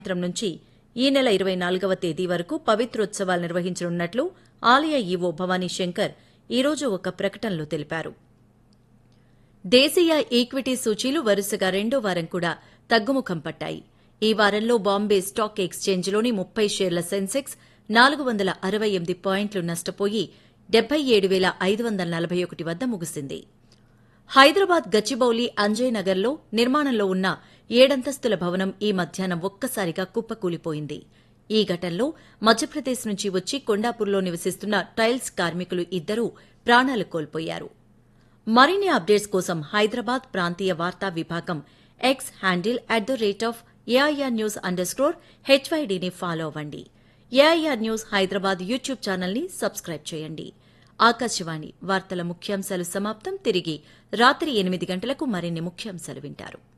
సాయంత్రం నుంచి ఈ నెల ఇరవై నాలుగవ తేదీ వరకు పవిత్రోత్సవాలు నిర్వహించనున్నట్లు ఆలయ ఈవో భవానీ శంకర్ ఈరోజు ఒక ప్రకటనలో తెలిపారు దేశీయ ఈక్విటీ సూచీలు వరుసగా రెండో వారం కూడా తగ్గుముఖం పట్టాయి ఈ వారంలో బాంబే స్టాక్ ఎక్స్చేంజ్లోని ముప్పై షేర్ల సెన్సెక్స్ నాలుగు వందల అరవై ఎనిమిది పాయింట్లు నష్టపోయి డెబ్బై ఏడు వేల ఐదు వందల నలభై ఒకటి వద్ద ముగిసింది హైదరాబాద్ గచ్చిబౌలి అంజయ్ నగర్లో నిర్మాణంలో ఉన్న ఏడంతస్తుల భవనం ఈ మధ్యాహ్నం ఒక్కసారిగా కుప్పకూలిపోయింది ఈ ఘటనలో మధ్యప్రదేశ్ నుంచి వచ్చి కొండాపూర్లో నివసిస్తున్న టైల్స్ కార్మికులు ఇద్దరూ ప్రాణాలు కోల్పోయారు మరిన్ని అప్డేట్స్ కోసం హైదరాబాద్ ప్రాంతీయ వార్తా విభాగం X handle at the rate of AIR news underscore హెచ్వైడీని ఫాలో అవ్వండి ఏఐఆర్ న్యూస్ హైదరాబాద్ యూట్యూబ్ ఛానల్ని సబ్స్క్రైబ్ చేయండి ఆకాశవాణి వార్తల ముఖ్యాంశాలు సమాప్తం తిరిగి రాత్రి ఎనిమిది గంటలకు మరిన్ని ముఖ్యాంశాలు వింటారు